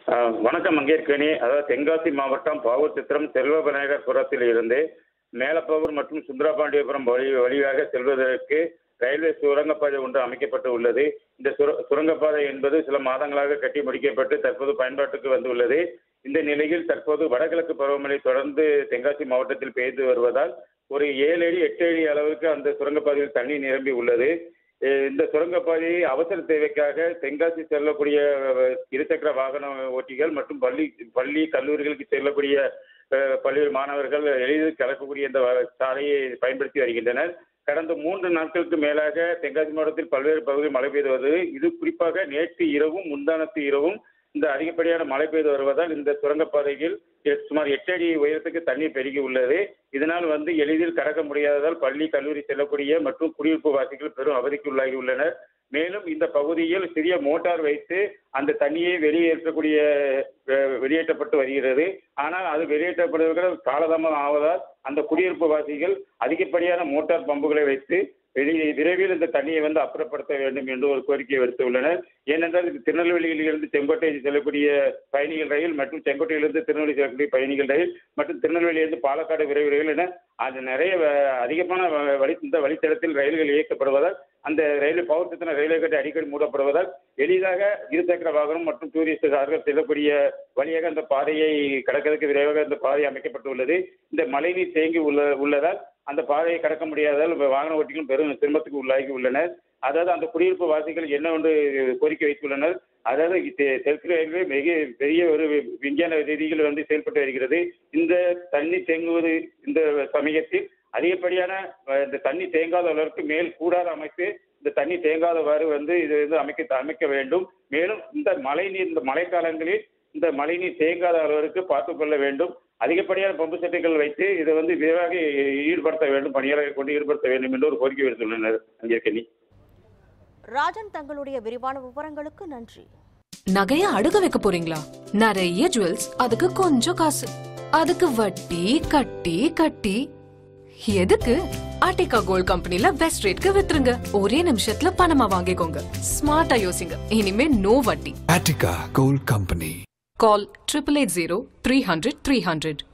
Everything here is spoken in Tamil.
ஆஹ் வணக்கம் மங்கேற்கனி அதாவது தென்காசி மாவட்டம் பாவூர் சித்திரம் செல்வவிநாயகர் புரத்தில் இருந்து மேலப்பாவூர் மற்றும் சுந்தரபாண்டியபுரம் வழி வழியாக செல்வதற்கு ரயில்வே சுரங்கப்பாதை ஒன்று அமைக்கப்பட்டு உள்ளது இந்த சுர சுரங்கப்பாதை என்பது சில மாதங்களாக கட்டி முடிக்கப்பட்டு தற்போது பயன்பாட்டுக்கு வந்துள்ளது இந்த நிலையில் தற்போது வடகிழக்கு பருவமழை தொடர்ந்து தென்காசி மாவட்டத்தில் பெய்து வருவதால் ஒரு ஏழு அடி எட்டு அடி அளவுக்கு அந்த சுரங்கப்பாதையில் தண்ணீர் நிரம்பி உள்ளது அஹ் இந்த சுரங்கப்பாதையை அவசர தேவைக்காக தென்காசி செல்லக்கூடிய அஹ், இருசக்கர வாகன ஓட்டிகள் மற்றும் பள்ளி பள்ளி கல்லூரிகளுக்கு செல்லக்கூடிய அஹ், பள்ளி மாணவர்கள் எளிதில் கலக்கக்கூடிய இந்த வ- சாலையை பயன்படுத்தி வருகின்றனர் கடந்த மூன்று நாட்களுக்கு மேலாக தென்காசி மாவட்டத்தில் பல்வேறு பகுதியில் மழை பெய்து வருது இது குறிப்பாக நேற்று இரவும் முந்தானத்து இரவும் இந்த அதிகப்படியான மழை பெய்து வருவதால் இந்த சுரங்கப்பாதையில் எ- சுமார் எட்டு அடி உயரத்துக்கு தண்ணீர் பெருகி உள்ளது இதனால் வந்து எளிதில் கடக்க முடியாததால் பள்ளி கல்லூரி செல்லக்கூடிய மற்றும் குடியிருப்பு வாசிகள் பெரும் அவதிக்கு உள்ளாகி உள்ளனர் மேலும் இந்த பகுதியில் சிறிய மோட்டார் வைத்து அந்த தண்ணியை வெளியேற்றக்கூடிய அஹ், வெளியேற்றப்பட்டு வருகிறது ஆனால் அது வெளியேற்றப்படுவதற்கு காலதாமதம் ஆவதால் அந்த குடியிருப்பு வாசிகள் அதிகப்படியான மோட்டார் பம்புகளை வைத்து வெளியே விரைவில் இந்த தண்ணியை வந்து அப்புறப்படுத்த வேண்டும் என்று ஒரு கோரிக்கையை விடுத்துள்ளனர் ஏனென்றால் இது திருநெல்வேலியில் இருந்து செங்கோட்டை செல்லக்கூடிய பயணிகள் ரயில் மற்றும் செங்கோட்டையிலிருந்து திருநெல்வேலி செல்லக்கூடிய பயணிகள் ரயில் மற்றும் திருநெல்வேலியிலிருந்து பாலக்காடு விரைவு ரயில் என அது நிறைய வ- அதிகமான வ- வழி இந்த வழித்தடத்தில் ரயில்கள் இயக்கப்படுவதால் அந்த ரயில் பவர் சித்தன ரயில்வே கட்டு அடிக்கடி மூடப்படுவதால் எளிதாக இருசக்கர வாகனம் மற்றும் டூரிஸ்ட் கார்கள் செல்லக்கூடிய வழியாக அந்த பாதையை கடக்கிறதுக்கு விரைவாக அந்த பாதை அமைக்கப்பட்டுள்ளது இந்த மழைநீர் தேங்கி உள்ள உள்ளதால் அந்த பாதையை கடக்க முடியாததால் இப்ப வாகன ஓட்டிகளும் பெரும் சிரமத்துக்கு உள்ளாகி உள்ளனர் அதாவது அந்த குடியிருப்பு வாசிகள் என்ன ஒன்று கோரிக்கை வைத்துள்ளனர் அதாவது தெ- தெற்கு ரயில்வே மிக பெரிய ஒரு வி- விஞ்ஞான ரீதியில் வந்து செயல்பட்டு வருகிறது இந்த தண்ணி தேங்குவது இந்த சமயத்தில் அதிகப்படியான அஹ், இந்த தண்ணி தேங்காத அளவிற்கு மேல் கூடாத அமைத்து இந்த தண்ணி தேங்காதவாறு வந்து இது வந்து அமைக்க அமைக்க வேண்டும் மேலும் இந்த மழைநீர் இந்த மழைக்காலங்களில் இந்த மழைநீர் தேங்காத அளவிற்கு பார்த்துக் கொள்ள வேண்டும் அதிகப்படியான பம்பு செட்டுகள் வைத்து இதை வந்து விரைவாக ஈடுபடுத்த வேண்டும் பணியாளர்களை கொண்டு ஈடுபடுத்த வேண்டும் என்று ஒரு கோரிக்கை விடுத்துள்ளனர் அங்கேற்கனி ராஜன் தங்களுடைய விரிவான விவரங்களுக்கு நன்றி நகைய அடுக்க வைக்க போறீங்களா நிறைய ஜுவல்ஸ் அதுக்கு கொஞ்சம் காசு அதுக்கு வட்டி கட்டி கட்டி எதுக்கு ஆர்டிகா கோல்ட் கம்பெனில பெஸ்ட் ரேட்க்கு வித்துருங்க ஒரே நிமிஷத்துல பணமா வாங்கிக்கோங்க ஸ்மார்ட்டா யோசிங்க இனிமே நோ வட்டி Attica Gold Company. Call triple eight zero three hundred three hundred